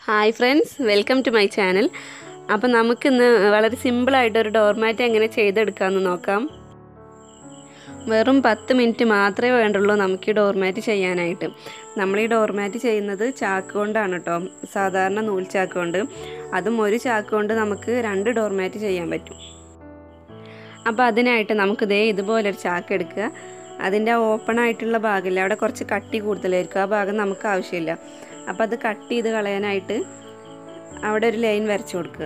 hi friends welcome to my channel അപ്പം നമുക്കിന്ന് വളരെ സിമ്പിളായിട്ട് ഒരു ഡോർമാറ്റ് എങ്ങനെ ചെയ്തെടുക്കാമെന്ന് നോക്കാം വെറും പത്ത് മിനിറ്റ് മാത്രമേ വേണ്ടുള്ളൂ നമുക്ക് ഈ ഡോർമാറ്റ് ചെയ്യാനായിട്ട് നമ്മൾ ഈ ഡോർമാറ്റ് ചെയ്യുന്നത് ചാക്ക് കൊണ്ടാണ് കേട്ടോ സാധാരണ നൂൽ ചാക്ക് കൊണ്ട് അതും ഒരു ചാക്ക് കൊണ്ട് നമുക്ക് രണ്ട് ഡോർമാറ്റ് ചെയ്യാൻ പറ്റും അപ്പോൾ അതിനായിട്ട് നമുക്ക് ദേ ഇതുപോലൊരു ചാക്ക് എടുക്കുക അതിൻ്റെ ഓപ്പൺ ആയിട്ടുള്ള ഭാഗമില്ല അവിടെ കുറച്ച് കട്ടി കൂടുതലായിരിക്കും ആ ഭാഗം നമുക്ക് ആവശ്യമില്ല അപ്പോൾ അത് കട്ട് ചെയ്ത് കളയാനായിട്ട് അവിടെ ഒരു ലൈൻ വരച്ചു കൊടുക്കുക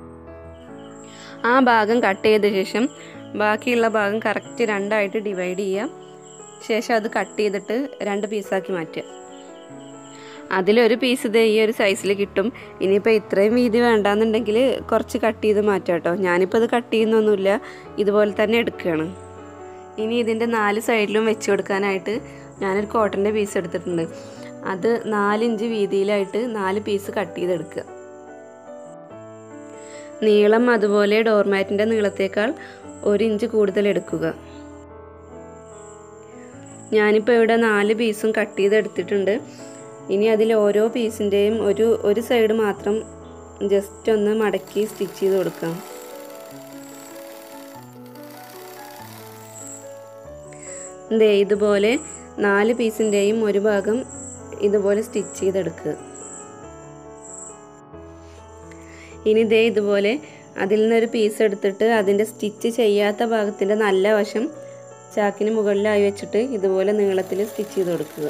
ആ ഭാഗം കട്ട് ചെയ്ത ശേഷം ബാക്കിയുള്ള ഭാഗം കറക്റ്റ് രണ്ടായിട്ട് ഡിവൈഡ് ചെയ്യുക ശേഷം അത് കട്ട് ചെയ്തിട്ട് രണ്ട് പീസാക്കി മാറ്റുക അതിലൊരു പീസ് ഇതേ ഈ ഒരു സൈസിൽ കിട്ടും ഇനിയിപ്പോൾ ഇത്രയും വീതി വേണ്ടാന്നുണ്ടെങ്കിൽ കുറച്ച് കട്ട് ചെയ്ത് മാറ്റാം കേട്ടോ ഞാനിപ്പോൾ ഇത് കട്ട് ചെയ്യുന്നൊന്നുമില്ല ഇതുപോലെ തന്നെ എടുക്കുകയാണ് ഇനി ഇതിൻ്റെ നാല് സൈഡിലും വെച്ച് കൊടുക്കാനായിട്ട് ഞാനൊരു കോട്ടൻ്റെ പീസ് എടുത്തിട്ടുണ്ട് അത് നാലിഞ്ച് വീതിയിലായിട്ട് നാല് പീസ് കട്ട് ചെയ്തെടുക്കുക നീളം അതുപോലെ ഡോർമാറ്റിൻ്റെ നീളത്തേക്കാൾ ഒരു ഇഞ്ച് കൂടുതൽ എടുക്കുക ഞാനിപ്പോൾ ഇവിടെ നാല് പീസും കട്ട് ചെയ്തെടുത്തിട്ടുണ്ട് ഇനി അതിൽ ഓരോ പീസിൻ്റെയും ഒരു ഒരു സൈഡ് മാത്രം ജസ്റ്റ് ഒന്ന് മടക്കി സ്റ്റിച്ച് ചെയ്ത് കൊടുക്കാം ദേ ഇതുപോലെ നാല് പീസിൻ്റെയും ഒരു ഭാഗം ഇതുപോലെ സ്റ്റിച്ച് ചെയ്തെടുക്കുക ഇനി ദേ ഇതുപോലെ അതിൽ നിന്നൊരു പീസ് എടുത്തിട്ട് അതിൻ്റെ സ്റ്റിച്ച് ചെയ്യാത്ത ഭാഗത്തിൻ്റെ നല്ല വശം ചാക്കിന് മുകളിലായി വെച്ചിട്ട് ഇതുപോലെ നീളത്തിൽ സ്റ്റിച്ച് ചെയ്ത് കൊടുക്കുക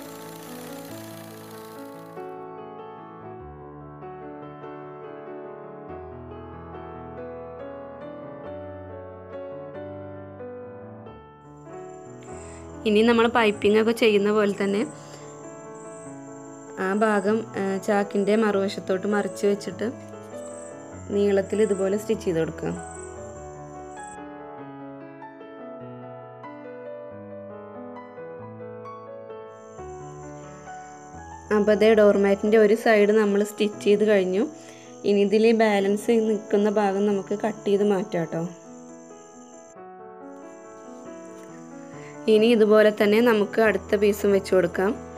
ഇനി നമ്മൾ പൈപ്പിംഗ് ഒക്കെ ചെയ്യുന്ന പോലെ തന്നെ ആ ഭാഗം ചാക്കിൻ്റെ മറുവശത്തോട്ട് മറിച്ച് വെച്ചിട്ട് നീളത്തിൽ ഇതുപോലെ സ്റ്റിച്ച് ചെയ്ത് കൊടുക്കുക അപ്പോൾ അതേ ഡോർമാറ്റിൻ്റെ ഒരു സൈഡ് നമ്മൾ സ്റ്റിച്ച് ചെയ്ത് കഴിഞ്ഞു ഇനി ഇതിൽ ബാലൻസ് നിൽക്കുന്ന ഭാഗം നമുക്ക് കട്ട് ചെയ്ത് മാറ്റാം കേട്ടോ ഇനി ഇതുപോലെ തന്നെ നമുക്ക് അടുത്ത പീസും വെച്ച് കൊടുക്കാം